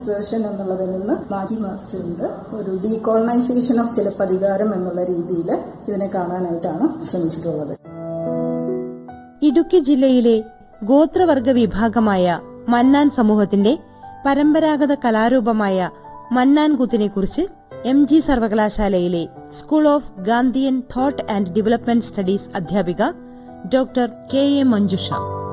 version എന്നുള്ളതിൽ നിന്ന് മാറ്റി മറിച്ചുകൊണ്ട് ഒരു ഡീകോളനൈസേഷൻ ഓഫ് ചിലപ്പതികാരം എന്നുള്ള രീതിയിൽ ഇതിനെ കാണാനായിട്ടാണ് ശ്രമിച്ചിട്ടുള്ളത് ഇടുക്കി ജില്ലയിലെ ഗോത്രവർഗ വിഭാഗമായ മന്നാൻ സമൂഹത്തിന്റെ പരമ്പരാഗത കലാരൂപമായ മന്നാൻ കുത്തിനെക്കുറിച്ച് എം ജി സർവകലാശാലയിലെ school of Gandhian thought and development studies അധ്യാപിക ഡോക്ടർ കെ എ മഞ്ജുഷ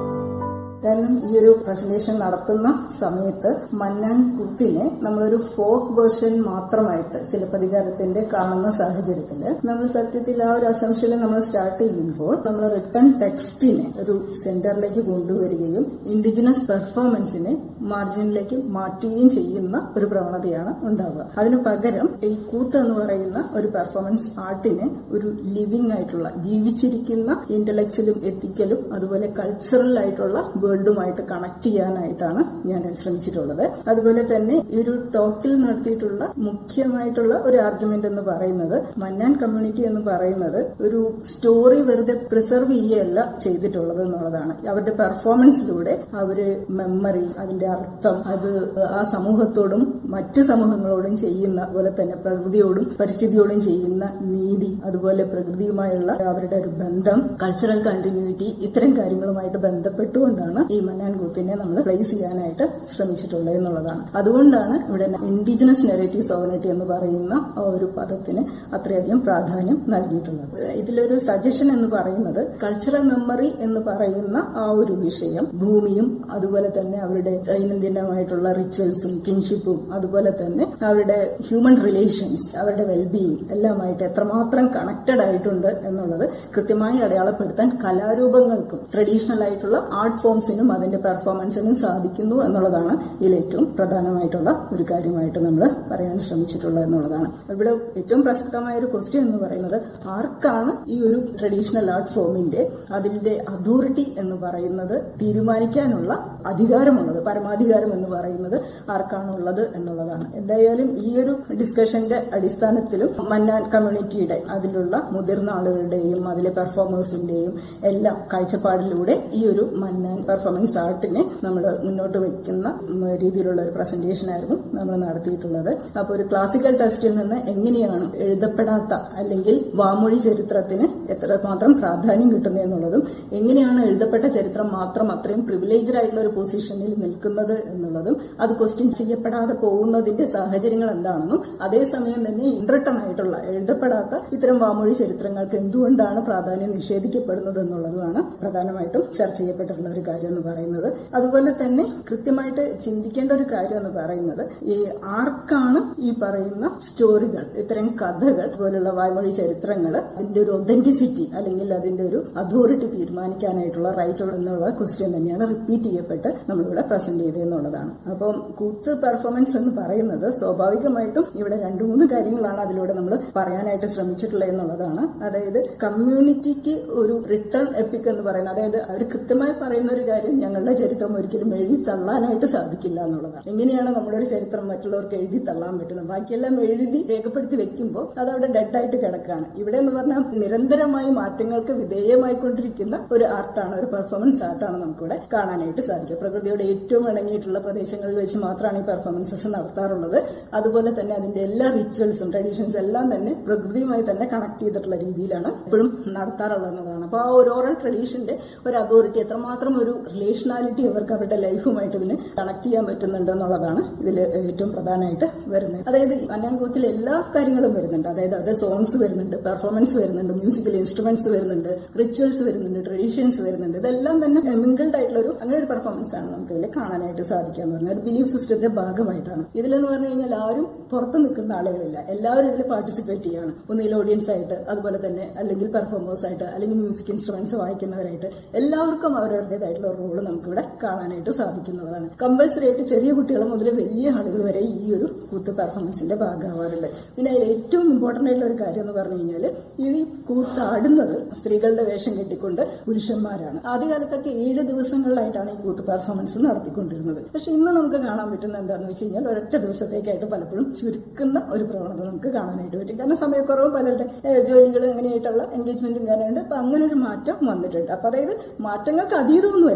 കാരണം ഈ ഒരു പ്രസന്റേഷൻ നടത്തുന്ന സമയത്ത് മന്നാൻ കുത്തിനെ നമ്മളൊരു ഫോക്ക് വേർഷൻ മാത്രമായിട്ട് ചിലപ്പതികാരത്തിന്റെ കാണുന്ന സാഹചര്യത്തിൽ നമ്മൾ സത്യത്തിൽ ആ ഒരു അസംഷനിൽ നമ്മൾ സ്റ്റാർട്ട് ചെയ്യുമ്പോൾ നമ്മൾ റിട്ടേൺ ടെക്സ്റ്റിനെ ഒരു സെന്ററിലേക്ക് കൊണ്ടുവരികയും ഇൻഡിജിനസ് പെർഫോമൻസിനെ മാർജിനിലേക്ക് മാറ്റുകയും ചെയ്യുന്ന ഒരു പ്രവണതയാണ് ഉണ്ടാവുക അതിനു പകരം ഈ കൂത്ത് എന്ന് പറയുന്ന ഒരു പെർഫോമൻസ് ആർട്ടിനെ ഒരു ലിവിംഗ് ആയിട്ടുള്ള ജീവിച്ചിരിക്കുന്ന ഇന്റലക്ച്വലും എത്തിക്കലും അതുപോലെ കൾച്ചറൽ ആയിട്ടുള്ള വേൾഡുമായിട്ട് കണക്ട് ചെയ്യാനായിട്ടാണ് ഞാൻ ശ്രമിച്ചിട്ടുള്ളത് അതുപോലെ തന്നെ ഈ ഒരു ടോക്കിൽ നടത്തിയിട്ടുള്ള മുഖ്യമായിട്ടുള്ള ഒരു ആർഗ്യുമെന്റ് എന്ന് പറയുന്നത് മന്നാൻ കമ്മ്യൂണിറ്റി എന്ന് പറയുന്നത് ഒരു സ്റ്റോറി വെറുതെ പ്രിസർവ് ചെയ്യുകയല്ല ചെയ്തിട്ടുള്ളത് എന്നുള്ളതാണ് അവരുടെ പെർഫോമൻസിലൂടെ അവര് മെമ്മറി അതിന്റെ അർത്ഥം അത് ആ സമൂഹത്തോടും മറ്റ് സമൂഹങ്ങളോടും ചെയ്യുന്ന അതുപോലെ തന്നെ പ്രകൃതിയോടും പരിസ്ഥിതിയോടും ചെയ്യുന്ന നീതി അതുപോലെ പ്രകൃതിയുമായുള്ള അവരുടെ ഒരു ബന്ധം കൾച്ചറൽ കണ്ടിന്യൂറ്റി ഇത്തരം കാര്യങ്ങളുമായിട്ട് ബന്ധപ്പെട്ടുകൊണ്ടാണ് ഈ മന്നാൻ കൂത്തിനെ നമ്മൾ പ്ലേസ് ചെയ്യാനായിട്ട് ശ്രമിച്ചിട്ടുള്ളത് എന്നുള്ളതാണ് അതുകൊണ്ടാണ് ഇവിടെ ഇൻഡിജിനസ് നെറേറ്റീവ് സോവനിറ്റി എന്ന് പറയുന്ന ആ ഒരു പദത്തിന് അത്രയധികം പ്രാധാന്യം നൽകിയിട്ടുള്ളത് ഇതിലൊരു സജഷൻ എന്ന് പറയുന്നത് കൾച്ചറൽ മെമ്മറി എന്ന് പറയുന്ന ആ ഒരു വിഷയം ഭൂമിയും അതുപോലെ തന്നെ അവരുടെ ദൈനംദിനമായിട്ടുള്ള റിച്വൽസും കിൻഷിപ്പും അതുപോലെ തന്നെ അവരുടെ ഹ്യൂമൻ റിലേഷൻസ് അവരുടെ വെൽബീയിങ് എല്ലാമായിട്ട് എത്രമാത്രം കണക്റ്റഡ് ആയിട്ടുണ്ട് എന്നുള്ളത് കൃത്യമായി അടയാളപ്പെടുത്താൻ കലാരൂപങ്ങൾക്കും ട്രഡീഷണൽ ആയിട്ടുള്ള ആർട്ട് ഫോംസിനും അതിന്റെ പെർഫോമൻസിനും സാധിക്കുന്നു എന്നുള്ളതാണ് ഇതിൽ ഏറ്റവും പ്രധാനമായിട്ടുള്ള ഒരു കാര്യമായിട്ട് നമ്മൾ പറയാൻ ശ്രമിച്ചിട്ടുള്ളത് എന്നുള്ളതാണ് ഇവിടെ ഏറ്റവും പ്രസക്തമായ ഒരു ക്വസ്റ്റ്യൻ എന്ന് പറയുന്നത് ആർക്കാണ് ഈ ഒരു ട്രഡീഷണൽ ആർട്ട് ഫോമിന്റെ അതിന്റെ അതോറിറ്റി എന്ന് പറയുന്നത് തീരുമാനിക്കാനുള്ള അധികാരമുള്ളത് പരമാധികാരം എന്ന് പറയുന്നത് ആർക്കാണുള്ളത് എന്നുള്ളതാണ് എന്തായാലും ഈ ഒരു ഡിസ്കഷന്റെ അടിസ്ഥാനത്തിലും മന്നാൻ കമ്മ്യൂണിറ്റിയുടെ അതിലുള്ള മുതിർന്ന ആളുകളുടെയും അതിലെ പെർഫോമേഴ്സിന്റെയും എല്ലാം കാഴ്ചപ്പാടിലൂടെ ഈ ഒരു മന്നാൻ പെർഫോമൻസ് ആർട്ടിനെ നമ്മൾ മുന്നോട്ട് വയ്ക്കുന്ന രീതിയിലുള്ള ഒരു പ്രസന്റേഷൻ ആയിരുന്നു നമ്മൾ നടത്തിയിട്ടുള്ളത് അപ്പോൾ ഒരു ക്ലാസിക്കൽ ടെസ്റ്റിൽ നിന്ന് എങ്ങനെയാണ് എഴുതപ്പെടാത്ത അല്ലെങ്കിൽ വാമൊഴി ചരിത്രത്തിന് എത്രമാത്രം പ്രാധാന്യം കിട്ടുന്നത് എന്നുള്ളതും എങ്ങനെയാണ് എഴുതപ്പെട്ട ചരിത്രം മാത്രം അത്രയും പ്രിവിലേജ്ഡ് ആയിട്ടുള്ള ഒരു പൊസിഷനിൽ നിൽക്കുന്നത് എന്നുള്ളതും അത് ക്വസ്റ്റ്യൻ ചെയ്യപ്പെടാതെ പോകുന്നതിന്റെ സാഹചര്യങ്ങൾ എന്താണെന്നും അതേസമയം തന്നെ ഇൻറിട്ടൺ ആയിട്ടുള്ള എഴുതപ്പെടാത്ത ഇത്തരം വാമൊഴി ചരിത്രങ്ങൾക്ക് എന്തുകൊണ്ടാണ് പ്രാധാന്യം നിഷേധിക്കപ്പെടുന്നത് എന്നുള്ളതുമാണ് പ്രധാനമായിട്ടും ചർച്ച ചെയ്യപ്പെട്ടിട്ടുള്ള ഒരു കാര്യം എന്ന് പറയുന്നത് അതുപോലെ തന്നെ കൃത്യമായിട്ട് ചിന്തിക്കേണ്ട ഒരു കാര്യം എന്ന് പറയുന്നത് ഈ ആർക്കാണ് ഈ പറയുന്ന സ്റ്റോറികൾ ഇത്തരം കഥകൾ പോലുള്ള വായ്മൊഴി ചരിത്രങ്ങൾ അതിന്റെ ഒരു ഒതന്റിസിറ്റി അല്ലെങ്കിൽ അതിന്റെ ഒരു അതോറിറ്റി തീരുമാനിക്കാനായിട്ടുള്ള റൈറ്റ് എന്നുള്ള ക്വസ്റ്റ്യൻ തന്നെയാണ് റിപ്പീറ്റ് ചെയ്യപ്പെട്ട് നമ്മളിവിടെ പ്രസന്റ് ചെയ്തെന്നുള്ളതാണ് അപ്പം കൂത്ത് പെർഫോമൻസ് എന്ന് പറയുന്നത് സ്വാഭാവികമായിട്ടും ഇവിടെ രണ്ടു മൂന്ന് കാര്യങ്ങളാണ് അതിലൂടെ നമ്മൾ പറയാനായിട്ട് ശ്രമിച്ചിട്ടുള്ളത് എന്നുള്ളതാണ് അതായത് കമ്മ്യൂണിറ്റിക്ക് ഒരു റിട്ടേൺ എപ്പിക് എന്ന് പറയുന്നത് അതായത് അവർ കൃത്യമായി പറയുന്ന ഒരു കാര്യം ഞങ്ങളുടെ ചരിത്രം ഒരിക്കലും എഴുതി തള്ളാനായിട്ട് സാധിക്കില്ല എന്നുള്ളതാണ് എങ്ങനെയാണ് നമ്മുടെ ഒരു ചരിത്രം മറ്റുള്ളവർക്ക് എഴുതി തള്ളാൻ പറ്റുന്നത് ബാക്കിയെല്ലാം എഴുതി രേഖപ്പെടുത്തി വെക്കുമ്പോൾ അത് അവിടെ ഡെഡായിട്ട് കിടക്കുകയാണ് ഇവിടെ എന്ന് പറഞ്ഞാൽ നിരന്തരമായി മാറ്റങ്ങൾക്ക് വിധേയമായിക്കൊണ്ടിരിക്കുന്ന ഒരു ആർട്ടാണ് ഒരു പെർഫോമൻസ് ആർട്ടാണ് നമുക്കിവിടെ കാണാനായിട്ട് സാധിക്കുക പ്രകൃതിയുടെ ഏറ്റവും ഇണങ്ങിയിട്ടുള്ള പ്രദേശങ്ങളിൽ വെച്ച് മാത്രമാണ് ഈ പെർഫോമൻസസ് നടത്താറുള്ളത് അതുപോലെ തന്നെ അതിന്റെ എല്ലാ റിച്വൽസും ട്രഡീഷൻസ് എല്ലാം തന്നെ പ്രകൃതിയുമായി തന്നെ കണക്ട് ചെയ്തിട്ടുള്ള രീതിയിലാണ് എപ്പോഴും നടത്താറുള്ളത് എന്നുള്ളതാണ് അപ്പോൾ ആ ഒരു ഓറൽ ട്രഡീഷന്റെ ഒരു അതോറിറ്റി എത്രമാത്രം ഒരു റിലേഷനാലിറ്റി അവർക്ക് അവരുടെ ലൈഫുമായിട്ട് ഇതിന് കണക്ട് ചെയ്യാൻ പറ്റുന്നുണ്ട് എന്നുള്ളതാണ് ഇതിൽ ഏറ്റവും പ്രധാനമായിട്ട് വരുന്നത് അതായത് അന്നാൻകൂത്തിൽ എല്ലാ കാര്യങ്ങളും വരുന്നുണ്ട് അതായത് അവരുടെ സോങ്സ് വരുന്നുണ്ട് പെർഫോമൻസ് വരുന്നുണ്ട് മ്യൂസിക്കൽ ഇൻസ്ട്രുമെന്റ്സ് വരുന്നുണ്ട് റിച്വൽസ് വരുന്നുണ്ട് ട്രഡീഷൻസ് വരുന്നുണ്ട് ഇതെല്ലാം തന്നെ മിങ്കിൾഡ് ആയിട്ടുള്ള ഒരു അങ്ങനെ ഒരു പെർഫോമൻസ് ആണ് നമുക്ക് ഇതിൽ കാണാനായിട്ട് സാധിക്കുക എന്ന് പറഞ്ഞാൽ ഒരു ബിലീഫ് സിസ്റ്റത്തിന്റെ ഭാഗമായിട്ടാണ് ഇതിലെന്ന് പറഞ്ഞു കഴിഞ്ഞാൽ ആരും പുറത്ത് നിൽക്കുന്ന ആളുകളില്ല എല്ലാവരും ഇതിൽ പാർട്ടിസിപ്പേറ്റ് ചെയ്യാണ് ഒന്നുകിൽ ഓഡിയൻസ് ആയിട്ട് അതുപോലെ തന്നെ അല്ലെങ്കിൽ പെർഫോമേഴ്സ് ആയിട്ട് അല്ലെങ്കിൽ മ്യൂസിക് ഇൻസ്ട്രുമെന്റ്സ് വായിക്കുന്നവരായിട്ട് എല്ലാവർക്കും അവരവരുടേതായിട്ടുള്ള റോള് നമുക്കിവിടെ കാണാനായിട്ട് സാധിക്കുന്നതാണ് കമ്പൽസറി ആയിട്ട് ചെറിയ കുട്ടികൾ മുതൽ വലിയ ആളുകൾ വരെ ഈ ഒരു കൂത്ത് പെർഫോമൻസിന്റെ ഭാഗമാവാറുണ്ട് പിന്നെ അതിൽ ഏറ്റവും ഇമ്പോർട്ടന്റ് ആയിട്ടുള്ള ഒരു കാര്യം എന്ന് പറഞ്ഞു കഴിഞ്ഞാൽ ഈ കൂത്ത് ആടുന്നത് സ്ത്രീകളുടെ വേഷം കെട്ടിക്കൊണ്ട് പുരുഷന്മാരാണ് ആദ്യകാലത്തൊക്കെ ഏഴ് ദിവസങ്ങളിലായിട്ടാണ് ഈ കൂത്ത് പെർഫോമൻസ് നടത്തിക്കൊണ്ടിരുന്നത് പക്ഷെ ഇന്ന് നമുക്ക് കാണാൻ പറ്റുന്ന എന്താണെന്ന് വെച്ച് കഴിഞ്ഞാൽ ഒരൊറ്റ ദിവസത്തേക്കായിട്ട് പലപ്പോഴും ചുരുക്കുന്ന ഒരു പ്രവണത നമുക്ക് കാണാനായിട്ട് പറ്റും കാരണം സമയക്കുറവ് പലരുടെ ജോലികൾ അങ്ങനെയായിട്ടുള്ള എൻഗേജ്മെന്റും കാര്യമുണ്ട് അപ്പൊ അങ്ങനെ ഒരു മാറ്റം വന്നിട്ടുണ്ട് അപ്പൊ അതായത് മാറ്റങ്ങൾക്ക് അതീതമൊന്നുമല്ല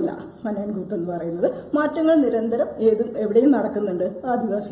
മന്നൻ കൂത്ത് എന്ന് പറയുന്നത് മാറ്റങ്ങൾ നിരന്തരം ഏതും എവിടെയും നടക്കുന്നുണ്ട് ആദിവാസി